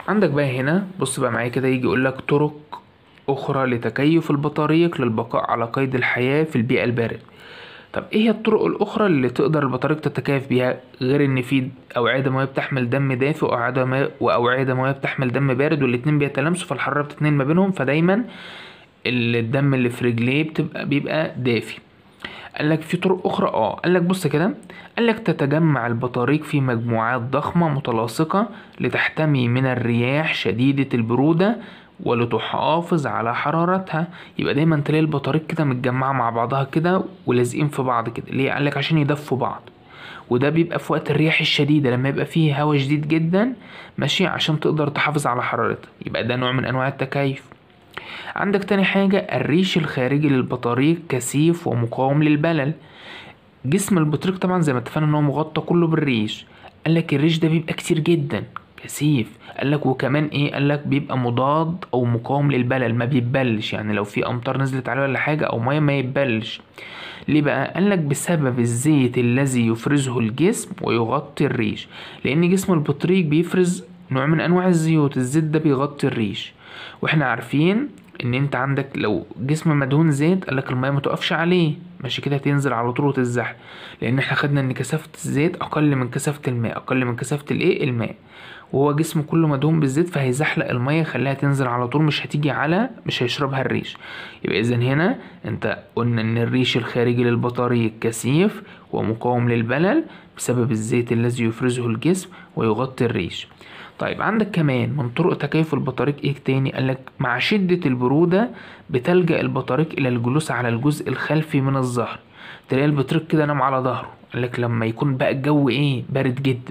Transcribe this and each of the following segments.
عندك بقى هنا بص بقى معايا كده يجي يقولك طرق أخرى لتكيف البطاريق للبقاء على قيد الحياة في البيئة الباردة طب ايه هي الطرق الأخرى اللي تقدر البطاريق تتكيف بيها غير إن في أوعية دموية بتحمل دم دافئ وأوعية دموية وأوعية دموية بتحمل دم بارد والاتنين بيتلامسوا فالحرارة بتتنقل ما بينهم فدايما الدم اللي في رجليه بتبقى بيبقى دافي قال لك في طرق اخرى اه قال لك بص كده قال لك تتجمع البطاريق في مجموعات ضخمه متلاصقه لتحتمي من الرياح شديده البروده ولتحافظ على حرارتها يبقى دايما تلاقي البطاريق كده متجمعه مع بعضها كده ولازقين في بعض كده ليه قال لك عشان يدفوا بعض وده بيبقى في وقت الرياح الشديدة لما يبقى فيه هواء شديد جدا ماشي عشان تقدر تحافظ على حرارتها يبقى ده نوع من انواع التكيف عندك تاني حاجة الريش الخارجي للبطاريق كثيف ومقاوم للبلل جسم البطريق طبعا زي ما اتفقنا ان هو مغطى كله بالريش قالك الريش ده بيبقى كتير جدا كثيف قالك وكمان ايه قالك بيبقى مضاد او مقاوم للبلل ما بيتبلش يعني لو في امطار نزلت عليه ولا حاجة او مية ما يتبلش ليه بقى قالك بسبب الزيت الذي يفرزه الجسم ويغطي الريش لان جسم البطريق بيفرز نوع من انواع الزيوت الزيت ده بيغطي الريش واحنا عارفين ان انت عندك لو جسم مدهون زيت قالك المية متقفش عليه ماشي كده هتنزل على طول وتتزحلق لان احنا خدنا ان كثافة الزيت اقل من كثافة الماء اقل من كثافة الايه الماء وهو جسمه كله مدهون بالزيت فهيزحلق المية يخليها تنزل على طول مش هتيجي على مش هيشربها الريش يبقى اذا هنا انت قلنا ان الريش الخارجي للبطاريق كثيف ومقاوم للبلل بسبب الزيت الذي يفرزه الجسم ويغطي الريش طيب عندك كمان من طرق تكيف البطاريق ايه تاني قالك مع شدة البرودة بتلجأ البطاريق إلى الجلوس على الجزء الخلفي من الظهر تلاقي البطريق كده نام على ظهره قالك لما يكون بقى الجو ايه بارد جدا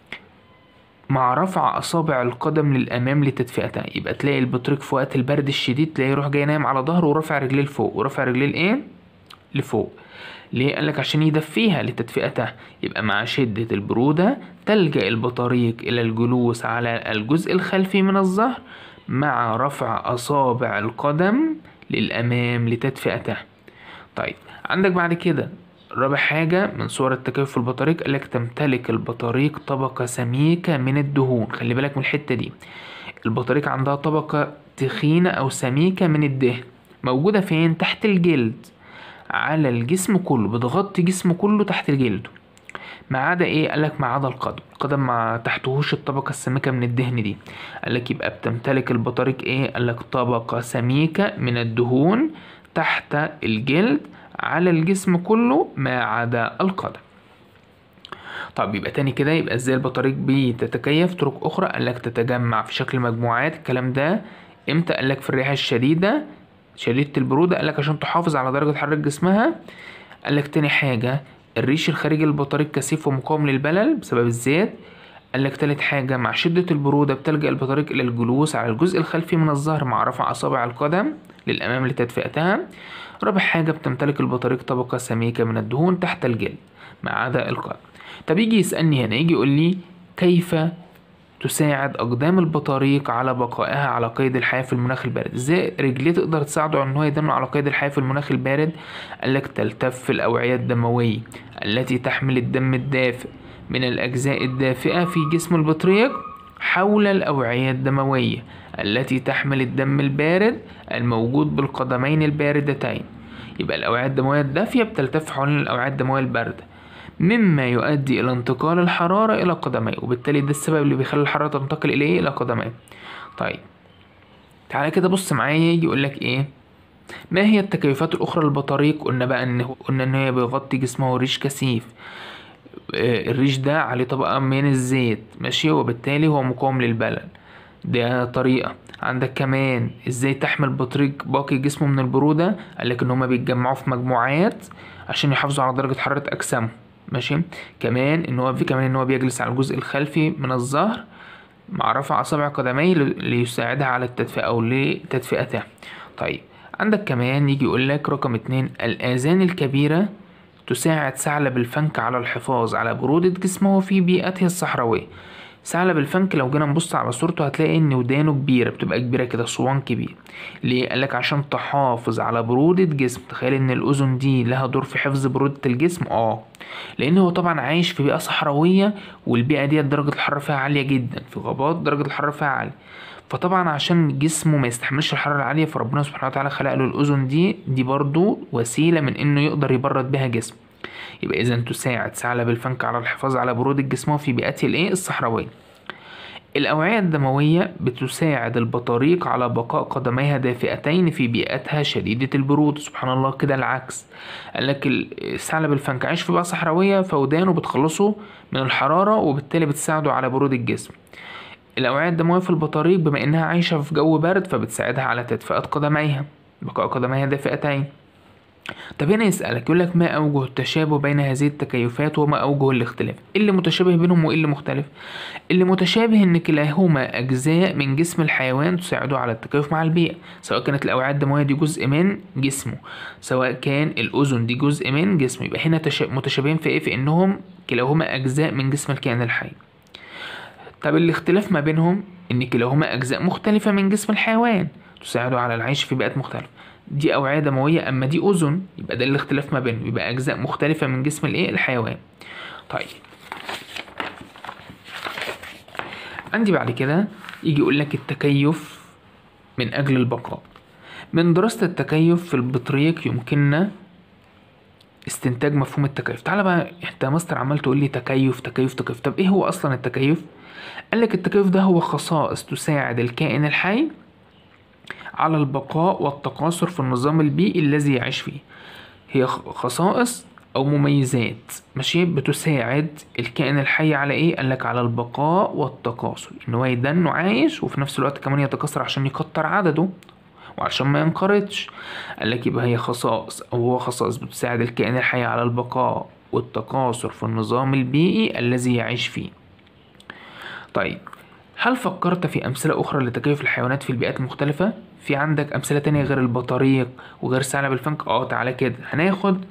مع رفع أصابع القدم للأمام لتدفئتها يبقى تلاقي البطريق في وقت البرد الشديد تلاقيه يروح جاي نايم على ظهره ورافع رجليه لفوق ورافع رجليه لإيه؟ لفوق ليه قالك عشان يدفيها لتدفئتها يبقى مع شدة البرودة تلجأ البطاريق إلى الجلوس على الجزء الخلفي من الظهر مع رفع أصابع القدم للأمام لتدفئتها طيب عندك بعد كده رابع حاجة من صور التكيف في البطاريق قالك تمتلك البطاريق طبقة سميكة من الدهون خلي بالك من الحتة دي البطاريق عندها طبقة تخينة أو سميكة من الدهن موجودة فين تحت الجلد على الجسم كله بتغطي جسمه كله تحت الجلد ما عدا ايه قالك ما عدا القدم القدم ما تحتهوش الطبقة السميكة من الدهن دي قالك يبقى بتمتلك البطاريق ايه قالك طبقة سميكة من الدهون تحت الجلد على الجسم كله ما عدا القدم طب يبقى تاني كده يبقى ازاي البطاريق بتتكيف طرق اخرى قالك تتجمع في شكل مجموعات الكلام ده امتى قالك في الرياح الشديدة شديدة البرودة قالك عشان تحافظ على درجة حرارة جسمها قالك تاني حاجة الريش الخارجي للبطاريق كثيف ومقاوم للبلل بسبب الزيت قالك تالت حاجة مع شدة البرودة بتلجأ البطاريق إلى الجلوس على الجزء الخلفي من الظهر مع رفع أصابع القدم للأمام لتدفئتها رابع حاجة بتمتلك البطاريق طبقة سميكة من الدهون تحت الجلد ما عدا القدم طب يجي يسألني هنا يجي يقول لي كيف تساعد أقدام البطاريق على بقائها على قيد الحياة في المناخ البارد ازاي رجليه تقدر تساعده على ان هو يدم على قيد الحياة في المناخ البارد قالك تلتف الأوعية الدموية التي تحمل الدم الدافئ من الأجزاء الدافئة في جسم البطريق حول الأوعية الدموية التي تحمل الدم البارد الموجود بالقدمين الباردتين يبقى الأوعية الدموية الدافية بتلتف حول الأوعية الدموية الباردة مما يؤدي إلى انتقال الحرارة إلى قدميه وبالتالي ده السبب اللي بيخلي الحرارة تنتقل إليه إلى قدميه طيب تعالى كده بص معايا يجي يقولك إيه ما هي التكيفات الأخرى للبطاريق قلنا بقى إن قلنا إن هي بيغطي جسمه ريش كثيف الريش ده عليه طبقة من الزيت ماشي وبالتالي هو مقاوم للبلل ده طريقة عندك كمان ازاي تحمل بطريق باقي جسمه من البرودة قالك ان هما بيتجمعوا في مجموعات عشان يحافظوا على درجة حرارة اجسامهم ماشي كمان ان هو في كمان ان هو بيجلس على الجزء الخلفي من الظهر مع رفع اصابع قدميه ليساعدها على التدفئة او لتدفئتها طيب عندك كمان يجي يقولك رقم اتنين الاذان الكبيرة تساعد ثعلب الفنك على الحفاظ على برودة جسمه في بيئته الصحراوية ثعلب الفنك لو جينا نبص على صورته هتلاقي ان ودانه كبيره بتبقى كبيره كده صوان كبير ليه قالك عشان تحافظ على بروده جسم تخيل ان الاذن دي لها دور في حفظ بروده الجسم اه لان هو طبعا عايش في بيئه صحراويه والبيئه ديت درجه الحراره فيها عاليه جدا في غابات درجه الحراره فيها عاليه فطبعا عشان جسمه ما يستحملش الحراره العاليه فربنا سبحانه وتعالى خلق له الاذن دي دي برضو وسيله من انه يقدر يبرد بها جسمه يبقى اذا تساعد ثعلب الفنك على الحفاظ على برودة جسمه في بيئته الايه الصحراوية الأوعية الدموية بتساعد البطاريق على بقاء قدميها دافئتين في بيئتها شديدة البرود سبحان الله كده العكس قالك ثعلب الفنك عايش في بيئة صحراوية فودانه بتخلصه من الحرارة وبالتالي بتساعده على برود الجسم الأوعية الدموية في البطاريق بما إنها عايشة في جو برد فبتساعدها على تدفئة قدميها بقاء قدميها دافئتين طب هنا يسألك يقول لك ما أوجه التشابه بين هذه التكيفات وما أوجه الاختلاف إيه اللي متشابه بينهم وإيه اللي مختلف اللي متشابه إن كلاهما أجزاء من جسم الحيوان تساعده على التكيف مع البيئة سواء كانت الأوعية الدموية دي جزء من جسمه سواء كان الأذن دي جزء من جسمه يبقى هنا متشابهين في إيه في إنهم كلاهما أجزاء من جسم الكائن الحي طب الاختلاف ما بينهم إن كلاهما أجزاء مختلفة من جسم الحيوان تساعده على العيش في بيئات مختلفة دي أوعية دموية أما دي أذن يبقى ده الاختلاف ما بينهم يبقى أجزاء مختلفة من جسم الإيه الحيوان طيب عندي بعد كده يجي يقول لك التكيف من أجل البقاء من دراسة التكيف في البطريق يمكننا استنتاج مفهوم التكيف تعالى بقى انت يا مستر عمال تقول لي تكيف تكيف تكيف طب ايه هو اصلا التكيف قال لك التكيف ده هو خصائص تساعد الكائن الحي على البقاء والتكاثر في النظام البيئي الذي يعيش فيه هي خصائص او مميزات ماشي بتساعد الكائن الحي على ايه قالك على البقاء والتكاثر ان هو يدنه عايش وفي نفس الوقت كمان يتكاثر عشان يكتر عدده وعشان ما ينقرضش قالك يبقى هي خصائص او هو خصائص بتساعد الكائن الحي على البقاء والتكاثر في النظام البيئي الذي يعيش فيه طيب هل فكرت في أمثلة أخرى لتكيف الحيوانات في البيئات المختلفة؟ في عندك أمثلة تانية غير البطاريق وغير ثعلب الفنك؟ اه تعالى كده هناخد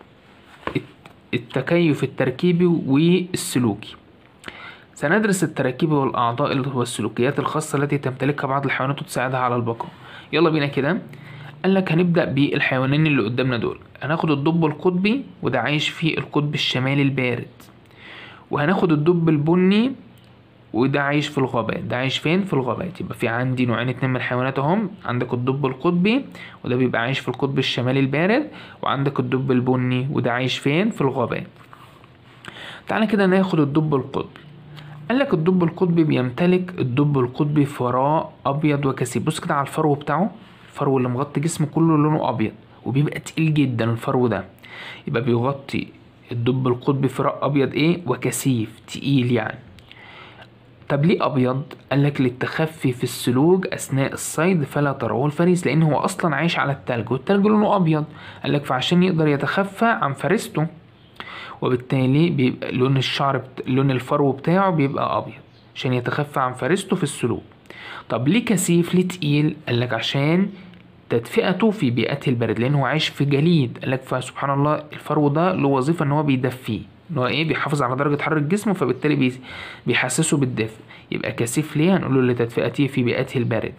التكيف التركيبي والسلوكي سندرس التراكيب والأعضاء والسلوكيات الخاصة التي تمتلكها بعض الحيوانات وتساعدها على البقاء يلا بينا كده قال لك هنبدأ بالحيوانين اللي قدامنا دول هناخد الدب القطبي وده عايش في القطب الشمالي البارد وهناخد الدب البني وده عايش في الغابات ده عايش فين في الغابات يبقى في عندي نوعين اتنين من الحيوانات اهم عندك الدب القطبي وده بيبقى عايش في القطب الشمالي البارد وعندك الدب البني وده عايش فين في الغابات تعالى كده ناخد الدب القطبي قال لك الدب القطبي بيمتلك الدب القطبي فراء ابيض وكثيف بص كده على الفرو بتاعه الفرو اللي مغطي جسمه كله لونه ابيض وبيبقى تقيل جدا الفرو ده يبقى بيغطي الدب القطبي فراء ابيض ايه وكثيف تقيل يعني طب ليه ابيض قال لك للتخفي في السلوج اثناء الصيد فلا تراه الفريس لان هو اصلا عايش على التلج والتلج لونه ابيض قال لك فعشان يقدر يتخفى عن فريسته وبالتالي بيبقى لون الشعر بت... لون الفرو بتاعه بيبقى ابيض عشان يتخفى عن فريسته في السلوج طب ليه كثيف ليه تقيل قال لك عشان تدفئته في بيئته البرد لان هو عايش في جليد قال لك فسبحان الله الفرو ده له وظيفه ان هو بيدفيه ان هو ايه بيحافظ على درجه حراره جسمه فبالتالي بي بيحسسه بالدفء يبقى كثيف ليه هنقول له لتدفئته في بيئته البارده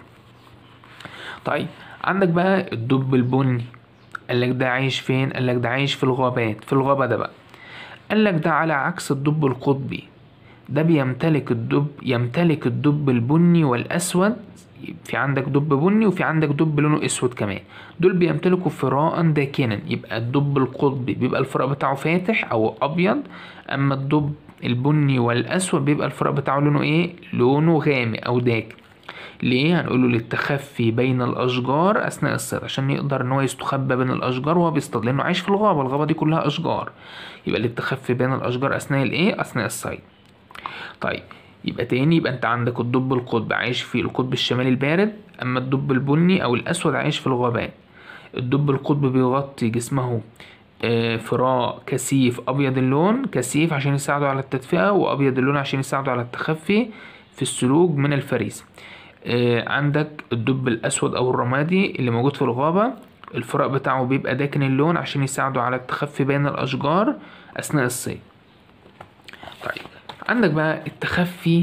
طيب عندك بقى الدب البني قال لك ده عايش فين قال لك ده عايش في الغابات في الغابه ده بقى قال لك ده على عكس الدب القطبي ده بيمتلك الدب يمتلك الدب البني والاسود في عندك دب بني وفي عندك دب لونه اسود كمان دول بيمتلكوا فراء داكنا يبقى الدب القطبي بيبقى الفراء بتاعه فاتح او ابيض اما الدب البني والاسود بيبقى الفراء بتاعه لونه ايه لونه غامق او داكن ليه هنقوله للتخفي بين الاشجار اثناء الصيد عشان يقدر ان هو يستخبى بين الاشجار وهو بيصطاد لانه عايش في الغابه الغابه دي كلها اشجار يبقى للتخفي بين الاشجار اثناء الايه اثناء الصيد طيب يبقى تاني يبقى انت عندك الدب القطب عايش في القطب الشمالي البارد اما الدب البني او الاسود عايش في الغابات الدب القطب بيغطي جسمه فراء كثيف ابيض اللون كثيف عشان يساعده على التدفئه وابيض اللون عشان يساعده على التخفي في السلوك من الفريسه عندك الدب الاسود او الرمادي اللي موجود في الغابه الفراء بتاعه بيبقى داكن اللون عشان يساعده على التخفي بين الاشجار اثناء الصيد طيب عندك بقى التخفي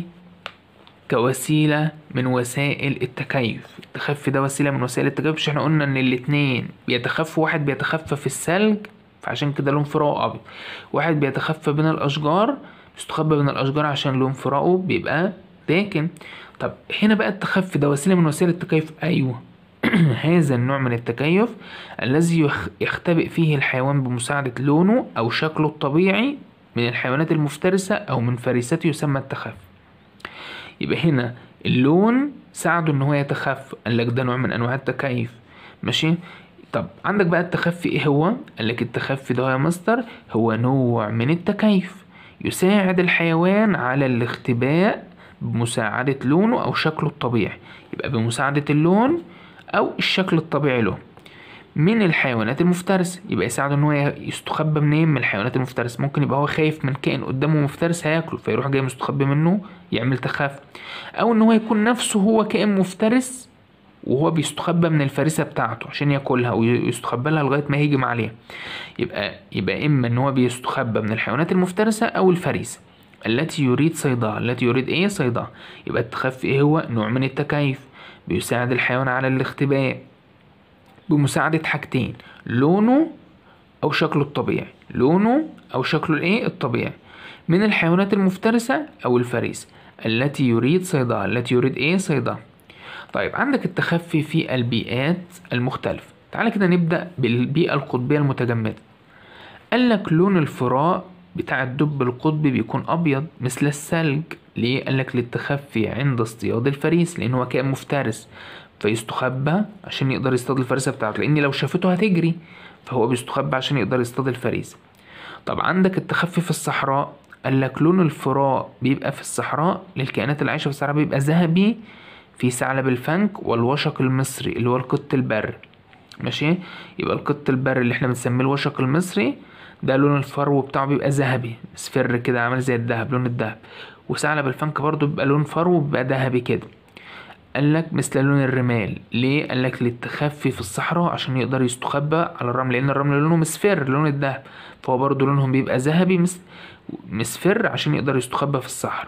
كوسيلة من وسائل التكيف التخفي ده وسيلة من وسائل التكيف مش احنا قلنا ان الاتنين بيتخفوا واحد بيتخفى في الثلج فعشان كده لون فراقه ابيض واحد بيتخفى بين الاشجار بيستخبى بين الاشجار عشان لون فراقه بيبقى داكن طب هنا بقى التخفي ده وسيلة من وسائل التكيف ايوه هذا النوع من التكيف الذي يخ- يختبئ فيه الحيوان بمساعدة لونه أو شكله الطبيعي من الحيوانات المفترسة أو من فريسته يسمى التخفي يبقى هنا اللون ساعده ان هو يتخفى قال لك ده نوع من انواع التكيف ماشي طب عندك بقى التخفي ايه هو قال لك التخفي ده يا مستر هو نوع من التكيف يساعد الحيوان على الاختباء بمساعدة لونه أو شكله الطبيعي يبقى بمساعدة اللون أو الشكل الطبيعي له من الحيوانات المفترسة يبقى يساعده ان هو يستخبى منين من الحيوانات المفترسة ممكن يبقى هو خايف من كائن قدامه مفترس هياكله فيروح جاي مستخبي منه يعمل تخفي او ان هو يكون نفسه هو كائن مفترس وهو بيستخبى من الفريسة بتاعته عشان ياكلها ويستخبى لها لغاية ما يهجم عليها يبقى يبقى اما ان هو بيستخبى من الحيوانات المفترسة او الفريسة التي يريد صيدها التي يريد ايه صيدها يبقى التخفي ايه هو نوع من التكيف بيساعد الحيوان على الاختباء بمساعدة حاجتين لونه أو شكله الطبيعي لونه أو شكله الإيه الطبيعي من الحيوانات المفترسة أو الفريسة التي يريد صيدها التي يريد إيه صيدها طيب عندك التخفي في البيئات المختلفة تعالى كده نبدأ بالبيئة القطبية المتجمدة قال لك لون الفراء بتاع الدب القطبي بيكون أبيض مثل الثلج ليه؟ قال لك للتخفي عند اصطياد الفريس لأن هو كائن مفترس فيستخبى عشان يقدر يصطاد الفريسة بتاعته لأن لو شافته هتجري فهو بيستخبى عشان يقدر يصطاد الفريسة طب عندك التخفي في الصحراء قال لك لون الفراء بيبقى في الصحراء للكائنات اللي عايشة في الصحراء بيبقى ذهبي في ثعلب الفنك والوشق المصري اللي هو القط البري ماشي يبقى القط البري اللي احنا بنسميه الوشق المصري ده لون الفرو بتاعه بيبقى ذهبي مصفر كده عامل زي الذهب لون الذهب وثعلب الفنك برضو بيبقى لون فرو بيبقى ذهبي كده قال لك مثل لون الرمال ليه قال لك للتخفي في الصحراء عشان يقدر يستخبى على الرمل لان الرمل لونه مصفر لون الذهب فهو برضو لونهم بيبقى ذهبي مس- مصفر عشان يقدر يستخبى في الصحراء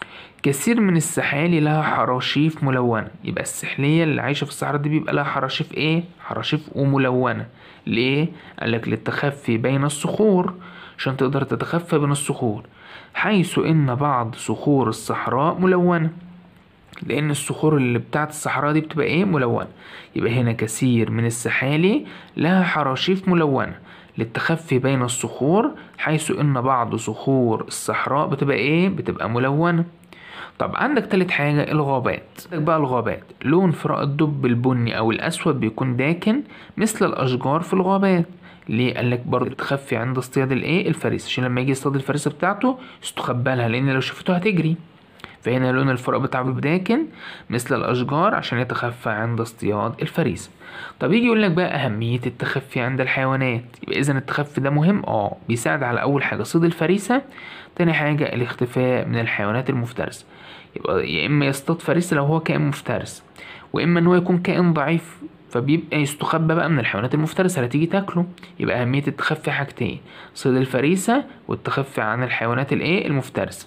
كثير من السحالي لها حراشيف ملونة يبقى السحلية اللي عايشة في الصحراء دي بيبقى لها حراشيف ايه حراشيف وملونة ليه قالك للتخفي بين الصخور عشان تقدر تتخفى بين الصخور حيث ان بعض صخور الصحراء ملونة لان الصخور اللي بتاعت الصحراء دي بتبقى ايه ملونة يبقى هنا كثير من السحالي لها حراشيف ملونة للتخفي بين الصخور حيث ان بعض صخور الصحراء بتبقى ايه بتبقى ملونة طب عندك تالت حاجة الغابات عندك بقى الغابات لون فراء الدب البني أو الأسود بيكون داكن مثل الأشجار في الغابات ليه قالك برضه تخفي عند اصطياد الايه الفريسة عشان لما يجي يصطاد الفريسة بتاعته يستخبى لها لأن لو شافته هتجري فهنا لون الفراء بتاعه بيبقى داكن مثل الأشجار عشان يتخفى عند اصطياد الفريسة طب يجي يقول لك بقى أهمية التخفي عند الحيوانات يبقى إذا التخفي ده مهم اه بيساعد على أول حاجة صيد الفريسة تاني حاجة الاختفاء من الحيوانات المفترسة يبقى يا إما يصطاد فريسة لو هو كائن مفترس وإما إن هو يكون كائن ضعيف فبيبقى يستخبى بقى من الحيوانات المفترسة اللي تيجي تاكله يبقى أهمية التخفي حاجتين صيد الفريسة والتخفي عن الحيوانات الإيه المفترسة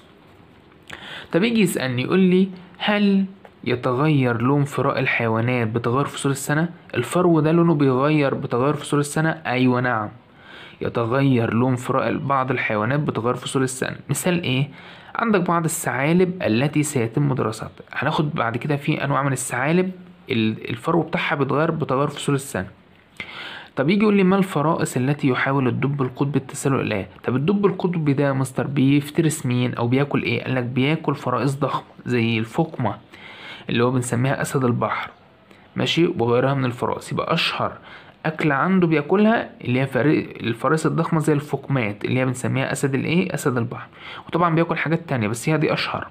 طب يجي يسألني يقول لي هل يتغير لون فراء الحيوانات بتغير فصول السنة؟ الفرو ده لونه بيغير بتغير فصول السنة؟ أيوة نعم يتغير لون فراء بعض الحيوانات بتغير فصول السنة مثال ايه؟ عندك بعض الثعالب التي سيتم دراستها هناخد بعد كده في أنواع من الثعالب ال- الفرو بتاعها بيتغير بتغير فصول السنة طب يجي يقول لي ما الفرائس التي يحاول الدب القطبي التسلل اليها طب الدب القطبي ده يا مستر بيفترس مين او بياكل ايه قالك بياكل فرائس ضخمه زي الفقمه اللي هو بنسميها اسد البحر ماشي وغيرها من الفرائس يبقى اشهر اكل عنده بياكلها اللي هي فري- الفرائس الضخمه زي الفقمات اللي هي بنسميها اسد الايه اسد البحر وطبعا بياكل حاجات تانية بس هي دي اشهر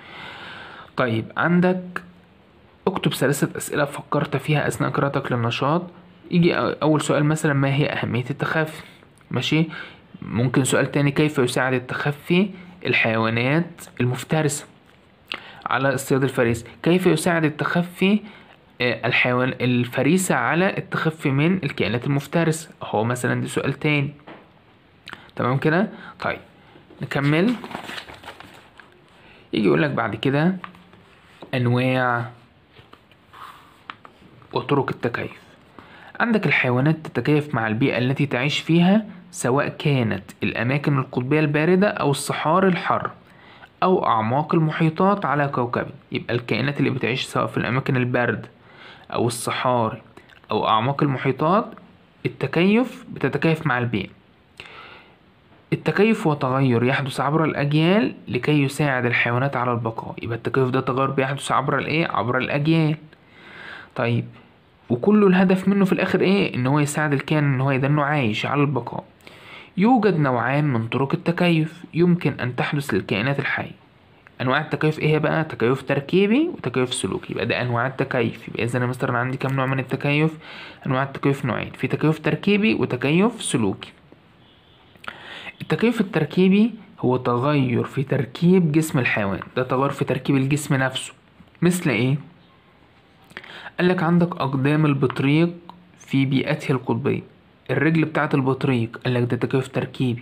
طيب عندك اكتب ثلاثة أسئلة فكرت فيها أثناء قراءتك للنشاط يجي أ- أول سؤال مثلا ما هي أهمية التخفي ماشي ممكن سؤال تاني كيف يساعد التخفي الحيوانات المفترسة على اصطياد الفريسة كيف يساعد التخفي آه، الحيوان الفريسة على التخفي من الكائنات المفترسة هو مثلا دي سؤال تاني تمام كده طيب نكمل يجي يقولك بعد كده أنواع وطرق التكيف عندك الحيوانات تتكيف مع البيئة التي تعيش فيها سواء كانت الأماكن القطبية الباردة أو الصحاري الحر أو أعماق المحيطات على كوكبنا يبقى الكائنات اللي بتعيش سواء في الأماكن البارد أو الصحاري أو أعماق المحيطات التكيف بتتكيف مع البيئة التكيف هو تغير يحدث عبر الأجيال لكي يساعد الحيوانات على البقاء يبقى التكيف ده تغير بيحدث عبر الإيه؟ عبر الأجيال طيب وكله الهدف منه في الآخر إيه؟ إن هو يساعد الكائن إن هو يدنه عايش على البقاء يوجد نوعان من طرق التكيف يمكن أن تحدث للكائنات الحية أنواع التكيف إيه هي بقى؟ تكيف تركيبي وتكيف سلوكي يبقى ده أنواع التكيف يبقى إذا أنا مثلا عندي كام نوع من التكيف؟ أنواع التكيف نوعين في تكيف تركيبي وتكيف سلوكي التكيف التركيبي هو تغير في تركيب جسم الحيوان ده تغير في تركيب الجسم نفسه مثل ايه قالك عندك اقدام البطريق في بيئته القطبية الرجل بتاعة البطريق قالك ده تكيف تركيبي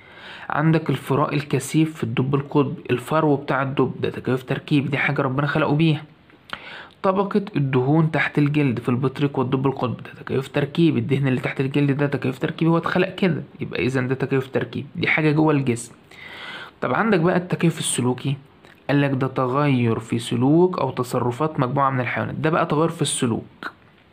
عندك الفراء الكثيف في الدب القطبي الفرو بتاع الدب ده تكيف تركيبي دي حاجة ربنا خلقه بيها طبقة الدهون تحت الجلد في البطريق والدب القطبي ده تكيف تركيبي الدهن اللي تحت الجلد ده تكيف تركيبي هو اتخلق كده يبقى اذا ده تكيف تركيبي دي حاجة جوه الجسم طب عندك بقى التكيف السلوكي قالك ده تغير في سلوك او تصرفات مجموعة من الحيوانات ده بقى تغير في السلوك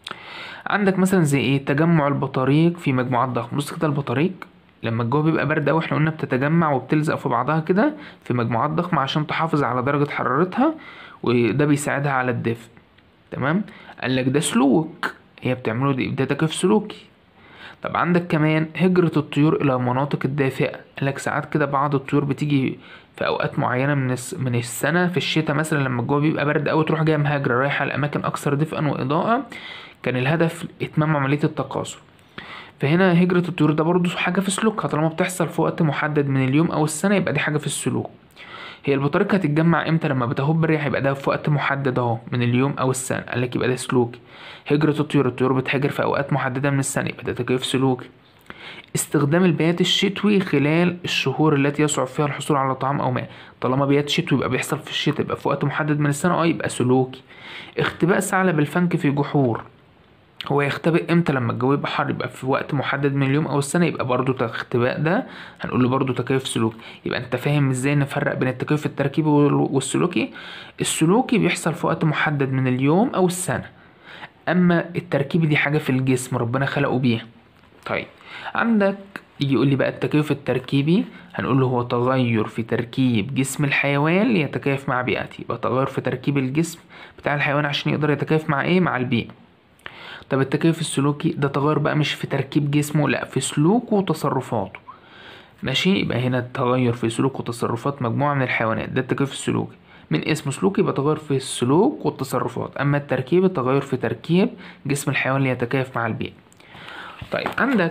عندك مثلا زي ايه تجمع البطاريق في مجموعات ضخمة بص كده البطاريق لما الجو بيبقى برد اوي احنا قلنا بتتجمع وبتلزق في بعضها كده في مجموعات ضخمة عشان تحافظ على درجة حرارتها وده بيساعدها على الدفء تمام قالك ده سلوك هي بتعمله دي ده تكيف سلوكي طب عندك كمان هجرة الطيور إلى مناطق الدافئة قالك ساعات كده بعض الطيور بتيجي في أوقات معينة من الس- من السنة في الشتاء مثلا لما الجو بيبقى برد أوي تروح جاية مهاجرة رايحة لأماكن أكثر دفئا وإضاءة كان الهدف إتمام عملية التقاصر فهنا هجرة الطيور ده برضه حاجة في سلوكها طالما بتحصل في وقت محدد من اليوم أو السنة يبقى دي حاجة في السلوك هي البطاريق هتتجمع امتى لما بتهب الريح يبقى ده في وقت محدد اهو من اليوم او السنه قال لك يبقى ده سلوكي هجره الطيور الطيور بتهاجر في اوقات محدده من السنه يبقى ده تكيف سلوكي استخدام البيات الشتوي خلال الشهور التي يصعب فيها الحصول على طعام او ماء طالما بيات شتوي يبقى بيحصل في الشتاء يبقى في وقت محدد من السنه اه يبقى سلوكي اختباء ثعلب الفنك في جحور هو يختبئ امتى لما الجو يبقى حر يبقى في وقت محدد من اليوم او السنه يبقى برضو الاختباء ده هنقول له برضو تكيف سلوكي يبقى انت فاهم ازاي نفرق بين التكيف التركيبي وال- والسلوكي السلوكي بيحصل في وقت محدد من اليوم او السنه اما التركيبي دي حاجه في الجسم ربنا خلقه بيها طيب عندك يجي يقول لي بقى التكيف التركيبي هنقول له هو تغير في تركيب جسم الحيوان ليتكيف مع بيئته يبقى تغير في تركيب الجسم بتاع الحيوان عشان يقدر يتكيف مع ايه مع البيئه طب التكيف السلوكي ده تغير بقى مش في تركيب جسمه لا في سلوكه وتصرفاته ماشي يبقى هنا التغير في سلوك وتصرفات مجموعة من الحيوانات ده التكيف السلوكي من اسم سلوكي يبقى تغير في السلوك والتصرفات أما التركيب التغير في تركيب جسم الحيوان ليتكيف مع البيئة طيب عندك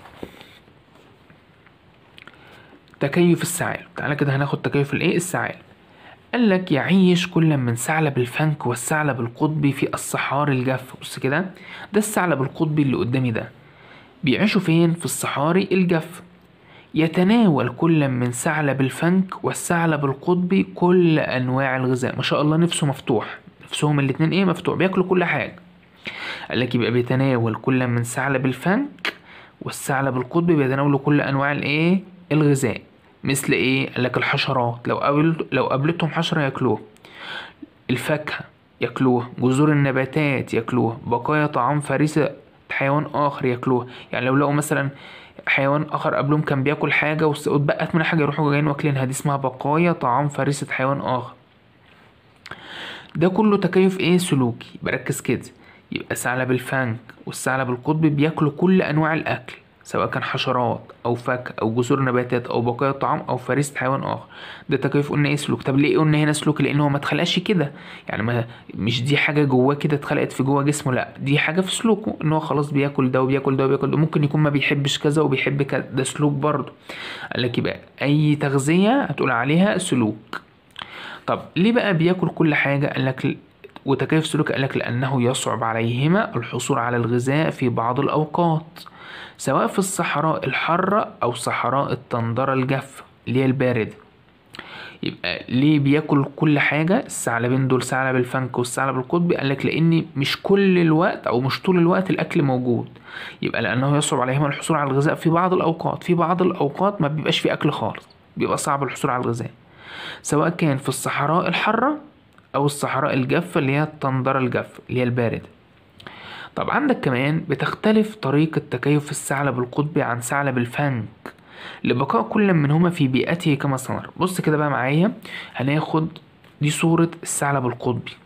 تكيف الثعالب تعالى كده هناخد تكيف الايه الثعالب قال لك يعيش كل من ثعلب الفنك والثعلب القطبي في الصحاري الجافة بص كده ده الثعلب القطبي اللي قدامي ده بيعيشوا فين في الصحاري الجافة يتناول كل من ثعلب الفنك والثعلب القطبي كل انواع الغذاء ما شاء الله نفسه مفتوح نفسهم الاتنين ايه مفتوح بياكلوا كل حاجة قال لك يبقى بيتناول كل من ثعلب الفنك والثعلب القطبي بيتناولوا كل انواع الايه الغذاء مثل ايه قال لك الحشرات لو قابل لو قابلتهم حشرة ياكلوها الفاكهة ياكلوها جذور النباتات ياكلوها بقايا طعام فريسة حيوان آخر ياكلوها يعني لو لقوا مثلا حيوان آخر قبلهم كان بياكل حاجة وس- واتبقت منها حاجة يروحوا جايين واكلينها دي اسمها بقايا طعام فريسة حيوان آخر ده كله تكيف ايه سلوكي بركز كده يبقى ثعلب الفنك والثعلب القطبي بياكلوا كل انواع الاكل سواء كان حشرات او فاكهه او جذور نباتات او بقايا طعام او فريسه حيوان اخر ده تكيف قلنا ايه سلوك طب ليه قلنا هنا سلوك لان هو ما اتخلقش كده يعني ما مش دي حاجه جواه كده اتخلقت في جوه جسمه لا دي حاجه في سلوكه ان هو خلاص بياكل ده وبياكل ده وبياكل ده ممكن يكون ما بيحبش كذا وبيحب كذا ده سلوك برضه قال لك يبقى اي تغذيه هتقول عليها سلوك طب ليه بقى بياكل كل حاجة قال لك وتكيف سلوك قال لك لأنه يصعب عليهما الحصول على الغذاء في بعض الأوقات سواء في الصحراء الحارة أو صحراء التندرة الجافة اللي هي الباردة يبقى ليه بياكل كل حاجة الثعلبين دول ثعلب الفنك والثعلب القطبي قالك لان مش كل الوقت او مش طول الوقت الاكل موجود يبقى لانه يصعب عليهما الحصول على الغذاء في بعض الاوقات في بعض الاوقات ما بيبقاش في اكل خالص بيبقى صعب الحصول على الغذاء سواء كان في الصحراء الحارة او الصحراء الجافة اللي هي التندرة الجافة اللي هي الباردة طب عندك كمان بتختلف طريقة تكيف الثعلب القطبي عن ثعلب الفنك لبقاء كل منهما في بيئته كما استمر بص كده بقى معايا هناخد دي صورة الثعلب القطبي